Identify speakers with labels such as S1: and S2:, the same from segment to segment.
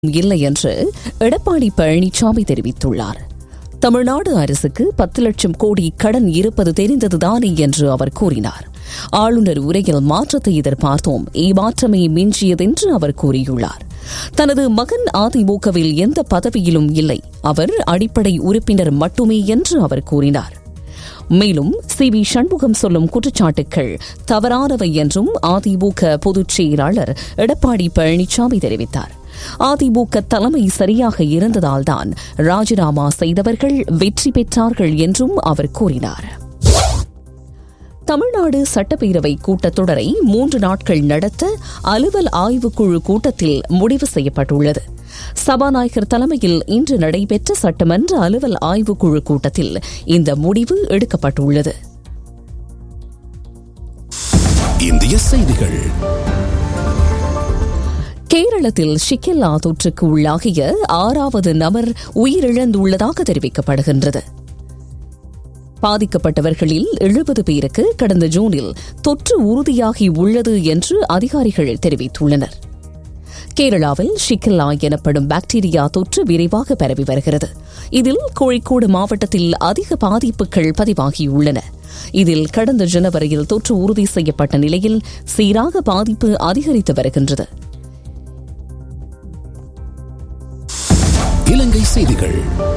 S1: இல்லை என்று எடப்பாடி பழனிசாமி தெரிவித்துள்ளார் தமிழ்நாடு அரசுக்கு பத்து லட்சம் கோடி கடன் இருப்பது தெரிந்ததுதானே என்று அவர் கூறினார் ஆளுநர் உரையில் மாற்றத்தை எதிர்பார்த்தோம் இம்மாற்றமே மிஞ்சியதென்று அவர் கூறியுள்ளார் தனது மகன் அதிமுகவில் எந்த பதவியிலும் இல்லை அவர் அடிப்படை உறுப்பினர் மட்டுமே என்று அவர் கூறினார் மேலும் சி வி சண்முகம் சொல்லும் குற்றச்சாட்டுகள் தவறானவை என்றும் அதிமுக பொதுச் செயலாளர் எடப்பாடி பழனிசாமி தெரிவித்தார் அதிமுக தலைமை சரியாக இருந்ததால்தான் ராஜினாமா செய்தவர்கள் வெற்றி பெற்றார்கள் என்றும் அவர் கூறினார் தமிழ்நாடு சட்டப்பேரவை கூட்டத்தொடரை மூன்று நாட்கள் நடத்த அலுவல் ஆய்வுக்குழு கூட்டத்தில் முடிவு செய்யப்பட்டுள்ளது சபாநாயகர் தலைமையில் இன்று நடைபெற்ற சட்டமன்ற அலுவல் ஆய்வுக்குழு கூட்டத்தில் இந்த முடிவு எடுக்கப்பட்டுள்ளது
S2: இந்திய செய்திகள்
S1: கேரளத்தில் ஷிக்கெல்லா தொற்றுக்கு உள்ளாகிய ஆறாவது நபர் உயிரிழந்துள்ளதாக தெரிவிக்கப்படுகின்றது பாதிக்கப்பட்டவர்களில் எழுபது பேருக்கு கடந்த ஜூனில் தொற்று உறுதியாகி உள்ளது என்று அதிகாரிகள் தெரிவித்துள்ளனர் கேரளாவில் ஷிக்கல்லா எனப்படும் பாக்டீரியா தொற்று விரைவாக பரவி வருகிறது இதில் கோழிக்கோடு மாவட்டத்தில் அதிக பாதிப்புகள் பதிவாகியுள்ளன இதில் கடந்த ஜனவரியில் தொற்று உறுதி செய்யப்பட்ட நிலையில் சீராக பாதிப்பு அதிகரித்து வருகின்றது
S2: இலங்கை செய்திகள்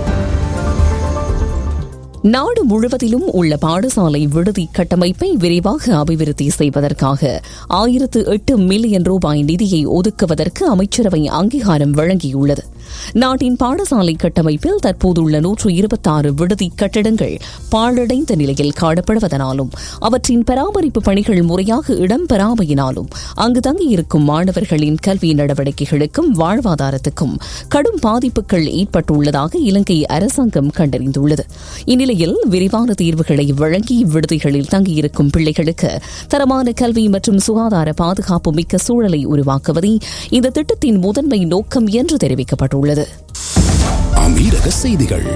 S1: நாடு முழுவதிலும் உள்ள பாடசாலை விடுதி கட்டமைப்பை விரைவாக அபிவிருத்தி செய்வதற்காக ஆயிரத்து எட்டு மில்லியன் ரூபாய் நிதியை ஒதுக்குவதற்கு அமைச்சரவை அங்கீகாரம் வழங்கியுள்ளது நாட்டின் பாடசாலை கட்டமைப்பில் தற்போதுள்ள நூற்று இருபத்தாறு விடுதி கட்டடங்கள் பாழடைந்த நிலையில் காணப்படுவதனாலும் அவற்றின் பராமரிப்பு பணிகள் முறையாக இடம்பெறாமையினாலும் அங்கு தங்கியிருக்கும் மாணவர்களின் கல்வி நடவடிக்கைகளுக்கும் வாழ்வாதாரத்துக்கும் கடும் பாதிப்புகள் ஏற்பட்டுள்ளதாக இலங்கை அரசாங்கம் கண்டறிந்துள்ளது இந்நிலையில் விரிவான தீர்வுகளை வழங்கி விடுதிகளில் தங்கியிருக்கும் பிள்ளைகளுக்கு தரமான கல்வி மற்றும் சுகாதார பாதுகாப்பு மிக்க சூழலை உருவாக்குவதே இந்த திட்டத்தின் முதன்மை நோக்கம் என்று தெரிவிக்கப்பட்டுள்ளது
S2: அமீரக செய்திகள்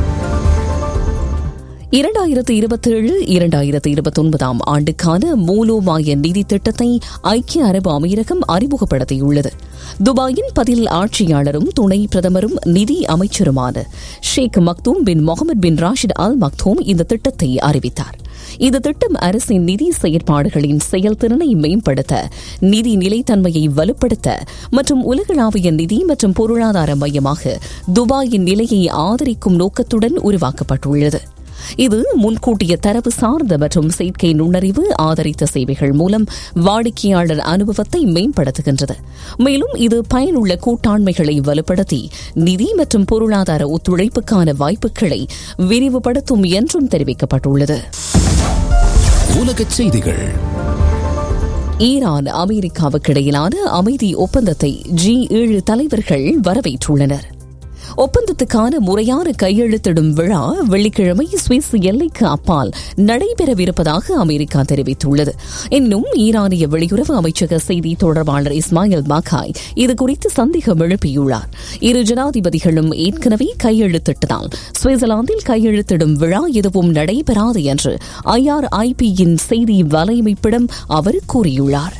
S1: இரண்டாயிரத்து இருபத்தேழு இரண்டாயிரத்து இருபத்தொன்பதாம் ஆண்டுக்கான மூலோபாய நிதி திட்டத்தை ஐக்கிய அரபு அமீரகம் அறிமுகப்படுத்தியுள்ளது துபாயின் பதில் ஆட்சியாளரும் துணை பிரதமரும் நிதி அமைச்சருமான ஷேக் மக்தூம் பின் முகமது பின் ராஷித் அல் மக்தூம் இந்த திட்டத்தை அறிவித்தார் இந்த திட்டம் அரசின் நிதி செயற்பாடுகளின் செயல்திறனை மேம்படுத்த நிதி நிலைத்தன்மையை வலுப்படுத்த மற்றும் உலகளாவிய நிதி மற்றும் பொருளாதார மையமாக துபாயின் நிலையை ஆதரிக்கும் நோக்கத்துடன் உருவாக்கப்பட்டுள்ளது இது முன்கூட்டிய தரவு சார்ந்த மற்றும் செயற்கை நுண்ணறிவு ஆதரித்த சேவைகள் மூலம் வாடிக்கையாளர் அனுபவத்தை மேம்படுத்துகின்றது மேலும் இது பயனுள்ள கூட்டாண்மைகளை வலுப்படுத்தி நிதி மற்றும் பொருளாதார ஒத்துழைப்புக்கான வாய்ப்புகளை விரிவுபடுத்தும் என்றும் தெரிவிக்கப்பட்டுள்ளது
S2: உலகச் செய்திகள்
S1: ஈரான் அமெரிக்காவுக்கு இடையிலான அமைதி ஒப்பந்தத்தை ஜி ஏழு தலைவர்கள் வரவேற்றுள்ளனர் ஒப்பந்தத்துக்கான முறையான கையெழுத்திடும் விழா வெள்ளிக்கிழமை சுவிஸ் எல்லைக்கு அப்பால் நடைபெறவிருப்பதாக அமெரிக்கா தெரிவித்துள்ளது இன்னும் ஈரானிய வெளியுறவு அமைச்சக செய்தி தொடர்பாளர் இஸ்மாயில் பாகாய் இதுகுறித்து சந்தேகம் எழுப்பியுள்ளார் இரு ஜனாதிபதிகளும் ஏற்கனவே கையெழுத்திட்டதால் சுவிட்சர்லாந்தில் கையெழுத்திடும் விழா எதுவும் நடைபெறாது என்று ஐஆர்ஐபியின் செய்தி வலையமைப்பிடம் அவர் கூறியுள்ளார்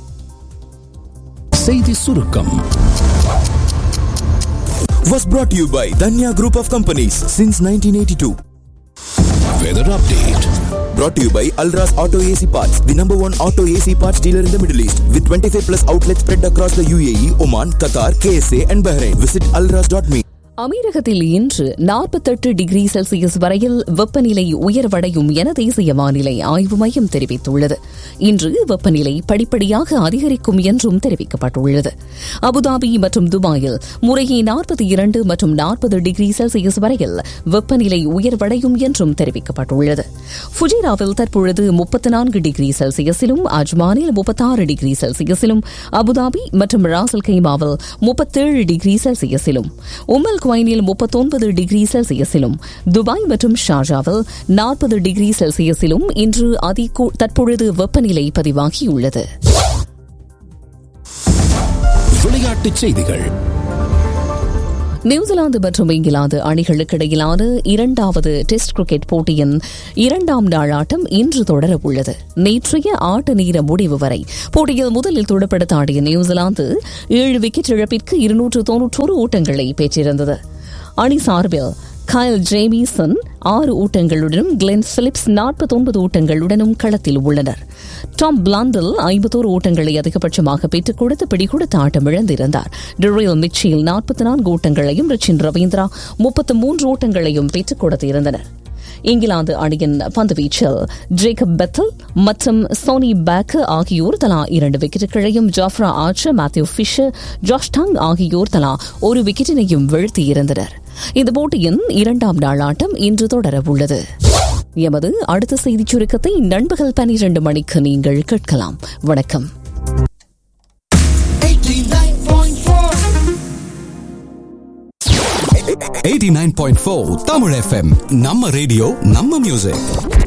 S2: செய்தி சுருக்கம்
S3: was brought to you by Danya Group of Companies since 1982.
S2: Weather update
S3: Brought to you by Alras Auto AC Parts, the number one auto AC parts dealer in the Middle East, with 25 plus outlets spread across the UAE, Oman, Qatar, KSA, and Bahrain. Visit alras.me.
S1: அமீரகத்தில் இன்று நாற்பத்தெட்டு degree Celsius வரையில் வெப்பநிலை உயர்வடையும் என தேசிய வானிலை ஆய்வு மையம் தெரிவித்துள்ளது இன்று வெப்பநிலை படிப்படியாக அதிகரிக்கும் என்றும் தெரிவிக்கப்பட்டுள்ளது அபுதாபி மற்றும் துபாயில் முறையே நாற்பத்தி இரண்டு மற்றும் நாற்பது டிகிரி செல்சியஸ் வரையில் வெப்பநிலை உயர்வடையும் என்றும் தெரிவிக்கப்பட்டுள்ளது ஃபுஜிராவில் தற்பொழுது முப்பத்தி நான்கு டிகிரி செல்சியஸிலும் அஜ்மானில் முப்பத்தாறு டிகிரி செல்சியஸிலும் அபுதாபி மற்றும் ராசல் கைமாவில் முப்பத்தேழு டிகிரி செல்சியஸிலும் உமல் குவைனில் முப்பத்தொன்பது டிகிரி செல்சியஸிலும் துபாய் மற்றும் ஷார்ஜாவில் நாற்பது டிகிரி செல்சியஸிலும் இன்று அதி தற்பொழுது வெப்பநிலை பதிவாகியுள்ளது
S2: விளையாட்டுச் செய்திகள்
S1: நியூசிலாந்து மற்றும் இங்கிலாந்து அணிகளுக்கு இடையிலான இரண்டாவது டெஸ்ட் கிரிக்கெட் போட்டியின் இரண்டாம் நாள் ஆட்டம் இன்று தொடர உள்ளது நேற்றைய ஆட்ட நேர முடிவு வரை போட்டியில் முதலில் துடுப்படுத்த ஆடிய நியூசிலாந்து ஏழு விக்கெட் இழப்பிற்கு இருநூற்று தொன்னூற்றோரு ஓட்டங்களை பெற்றிருந்தது அணி சார்பில் கயல் ஜேமிசன் ஆறு ஊட்டங்களுடனும் கிளென் பிலிப்ஸ் நாற்பத்தொன்பது ஊட்டங்களுடனும் களத்தில் உள்ளனர் டாம் பிளாண்டில் ஐம்பத்தோரு ஓட்டங்களை அதிகபட்சமாக பெற்றுக் கொடுத்து பிடிகொடுத்த ஆட்டம் இழந்திருந்தார் டிரில் மிச்சில் நாற்பத்தி நான்கு ஓட்டங்களையும் ரிச்சின் ரவீந்திரா முப்பத்து மூன்று ஓட்டங்களையும் பெற்றுக் கொடுத்திருந்தனர் இங்கிலாந்து அணியின் பந்துவீச்சில் ஜேக்கப் பெத்தல் மற்றும் சோனி பேக் ஆகியோர் தலா இரண்டு விக்கெட்டுகளையும் Jofra Archer Matthew Fisher Josh Tongue ஆகியோர் தலா ஒரு விக்கெட்டினையும் வீழ்த்தியிருந்தனர் இந்த போட்டியின் இரண்டாம் நாள் ஆட்டம் இன்று தொடர உள்ளது எமது அடுத்த செய்திச் சுருக்கத்தை நண்பகல் பனிரெண்டு மணிக்கு நீங்கள் கேட்கலாம் வணக்கம்
S2: 89.4 தமிழ் எஃப்எம் நம்ம ரேடியோ நம்ம மியூசிக்